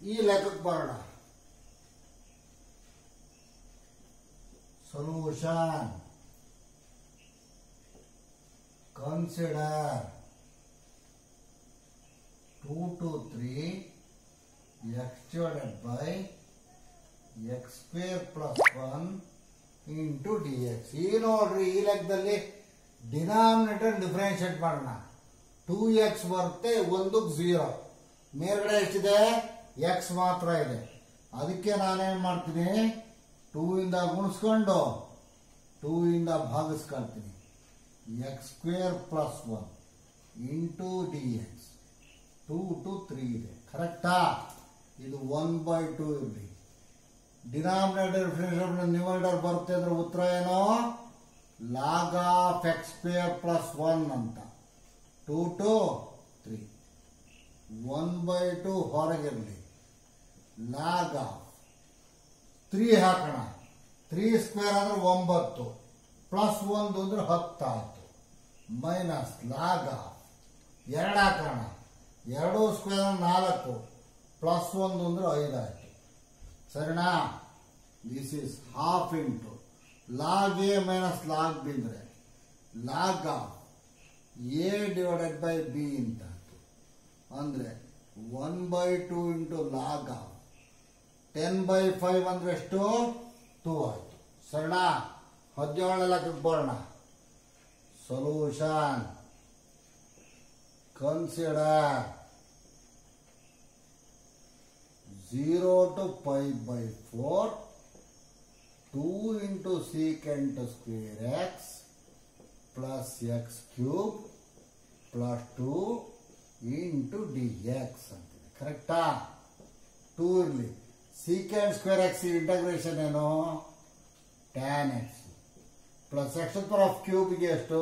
ಈ ಲೆಕ್ಕಕ್ಕೆ ಬರೋಣ solution consider two to three x divided by x square plus one into d x ಈ ನೋಡ್ರಿ ಈ ಲೆಕ್ಕದಲ್ಲಿ ಡಿನಾಮಿನೇಟರ್ ಡಿಫ್ರೆನ್ಶಿಯೇಟ್ ಮಾಡೋಣ ಟೂ ಎಕ್ಸ್ ಬರುತ್ತೆ ಒಂದಕ್ಕೆ ಝೀರೋ ಮೇಲ್ಗಡೆ ಎಷ್ಟಿದೆ ಎಕ್ಸ್ ಮಾತ್ರ ಇದೆ ಅದಕ್ಕೆ ನಾನೇನ್ ಮಾಡ್ತೀನಿ ಟೂ ಇಂದ ಗುಣಿಸ್ಕೊಂಡು ಟೂ ಇಂದ ಭಾಗಿಸ್ಕೊಳ್ತೀನಿ x square plus one into d x two to three ಇದೆ ಕರೆಕ್ಟಾ ಇದು ಒನ್ ಬೈ ಟೂ ಇರಲಿ ಡಿನಾಮಿನೇಟರ್ ಡಿಫ್ರೆನ್ಷಿಯೇಟ್ ನ್ಯೂಮರೇಟರ್ ಬರುತ್ತೆ ಅಂದ್ರೆ ಉತ್ತರ ಏನು log of x square plus one ಅಂತ two to three one by two ಹೊರಗಿರಲಿ ಲಾಗ್ ಆಫ್ ತ್ರೀ ಹಾಕೋಣ ತ್ರೀ ಸ್ಕ್ವೇರ್ ಅಂದ್ರೆ ಒಂಬತ್ತು ಪ್ಲಸ್ ಒಂದು ಅಂದ್ರೆ ಹತ್ತಾಯ್ತು ಮೈನಸ್ ಲಾಗ್ ಆಫ್ ಎರಡು ಹಾಕೋಣ ಎರಡು ಸ್ಕ್ವೇರ್ ಅಂದ್ರೆ ನಾಲ್ಕು ಪ್ಲಸ್ ಒಂದು ಅಂದ್ರೆ ಐದಾಯ್ತು ಸರಿನಾ this is half into log a minus log b ಅಂದ್ರೆ log of a divided by b ಅಂತ ಅಂದ್ರೆ one by two into log of ten by five ಅಂದ್ರೆ ಎಷ್ಟು ಟೂ ಆಯ್ತು ಸರಿನಾ ಹದಿನೇಳನೇ ಲೆಕ್ಕಕ್ಕೆ ಬರೋಣ solution consider zero to five by four two into secant square x plus x cube plus two into d x ಅಂತಿದೆ ಕರೆಕ್ಟಾ ಟೂ ಇರಲಿ ಸೀಕೆಂಡ್ ಸ್ಕ್ವೇರ್ ಎಕ್ಸ್ ಇಂಟಗ್ರೇಷನ್ ಏನು tan X plus x power of ಕ್ಯೂಬ್ಗೆ ಎಷ್ಟು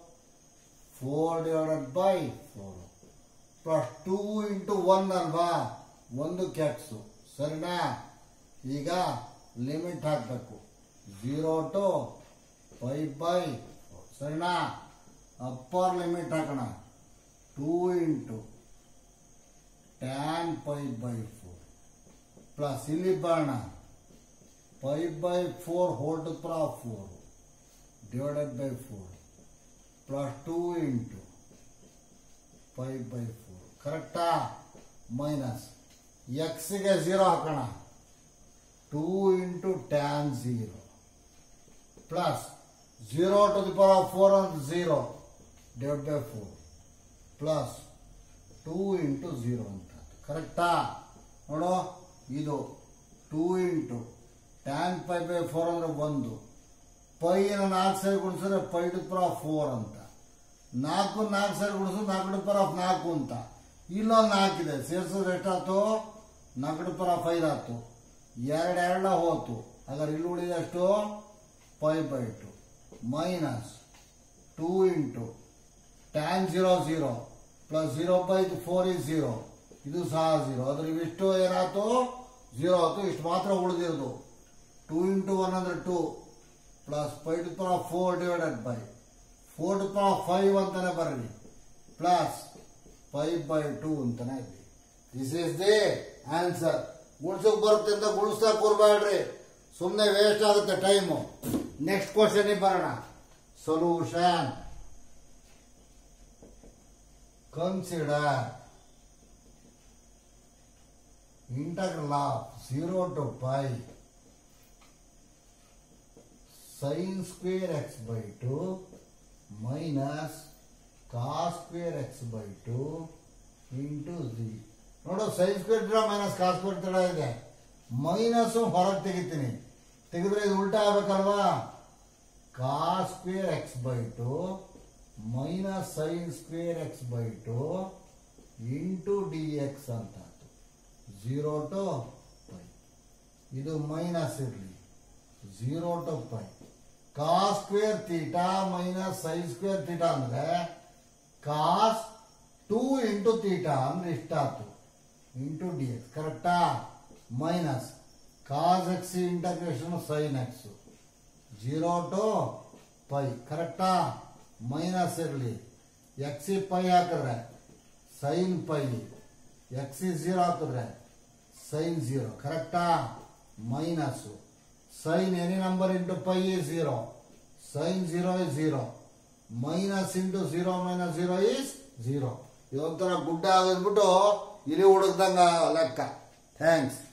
four divided by four plus two into one ಅಲ್ವಾ ಒಂದು ಕ್ಯಾಕ್ಸು ಸರಿನಾ ಈಗ ಲಿಮಿಟ್ ಹಾಕಬೇಕು ಝೀರೋ ಟು ಫೈವ್ ಬೈ ಸರಿನಾ ಅಪ್ಪರ್ ಲಿಮಿಟ್ ಹಾಕೋಣ two into tan five by four plus ಇಲ್ಲಿ ಬರೋಣ five by four whole to power of four divided by four plus two into five by four ಕರೆಕ್ಟಾ minus ಎಕ್ಸ್ಗೆ zero ಹಾಕೋಣ two into tan zero plus zero to the power of four ಅಂತ zero divide by four plus two into zero ಅಂತ ಕರೆಕ್ಟಾ ನೋಡು ಇದು two into tan pi by four ಅಂದ್ರೆ ಒಂದು ಪೈನ ನಾಲ್ಕು ಸರಿ ಗುಣಿಸಿದ್ರೆ pi to power of four ಅಂತ ನಾಲ್ಕು ನಾಲ್ಕು ಸರಿ ಗುಣಿಸಿದ್ರೆ ನಾಲ್ಕು ಟು ಪವರ್ ಆಫ್ ನಾಲ್ಕು ಅಂತ ಇಲ್ಲೊಂದು ನಾಲ್ಕಿದೆ ಸೇರಿಸಿದ್ರೆ ಎಷ್ಟಾಯ್ತು ನಾಲ್ಕು ಟು ಪವರ್ ಆಫ್ ಐದು ಆಯ್ತು ಎರಡು ಎರಡ ಹೋತು ಹಾಗಾದ್ರೆ ಇಲ್ಲಿ ಉಳಿದಷ್ಟು five by two minus two into tan zero zero plus zero by four is zero ಇದು ಸಹ ಝೀರೋ ಅದ್ರ ಇವಿಷ್ಟು ಏನಾಯ್ತು ಝೀರೋ ಆಯ್ತು ಇಷ್ಟು ಮಾತ್ರ ಉಳಿದಿರೋದು ಟೂ ಇಂಟು ಒನ್ ಅಂದ್ರೆ two plus five to power four divided by four to power five ಅಂತಾನೆ ಬರಲಿ ಪ್ಲಸ್ ಫೈವ್ ಬೈ ಟೂ ಅಂತಾನೆ ಇದೆ ದಿಸ್ ಇಸ್ ದಿ ಆನ್ಸರ್ ಗುಣಿಸೋಕ್ ಬರುತ್ತೆ ಅಂತ ಗುಣಿಸ್ತಾ ಕೂರ್ಬೇಡ್ರಿ ಸುಮ್ಮನೆ ವೇಸ್ಟ್ ಆಗುತ್ತೆ ಟೈಮು ನೆಕ್ಸ್ಟ್ ಕ್ವಶನ್ ಬರೋಣ solution consider integral of zero to pi sine square x by two minus cos square x by two into g ನೋಡು ಸೈನ್ ಸ್ಕ್ವೇರ್ ತರ ಮೈನಸ್ ಕಾಸ್ ಸ್ಕ್ವೇರ್ ತರ ಇದೆ ಮೈನಸ್ ಹೊರಗೆ ತೆಗಿತೀನಿ ತೆಗೆದ್ರೆ ಇದು ಉಲ್ಟಾ ಆಗ್ಬೇಕಲ್ವಾ cos square x by two minus sine square x by two into d x ಅಂತ ಝೀರೋ ಟು ಪೈ ಇದು ಮೈನಸ್ ಇರಲಿ zero to pi cos square theta minus sine square theta ಅಂದ್ರೆ ಕಾಸ್ ಟೂ ಇಂಟು ತೀಟಾ ಅಂದ್ರೆ ಇಷ್ಟಾಯ್ತು into d x ಕರೆಕ್ಟಾ minus cos x integration sine x zero to pi ಕರೆಕ್ಟಾ minus ಇರಲಿ x pi ಹಾಕಿದ್ರೆ sine pi X zero ಹಾಕಿದ್ರೆ sine zero ಕರೆಕ್ಟಾ minus sine any number into pi is zero sine zero is zero minus into zero minus zero is zero ಇದೊಂಥರ ಗುಡ್ಡ ಆಗಿದ್ಬಿಟ್ಟು ಇಲ್ಲಿ ಹುಡುಕ್ದಂಗ ಲೆಕ್ಕ thanks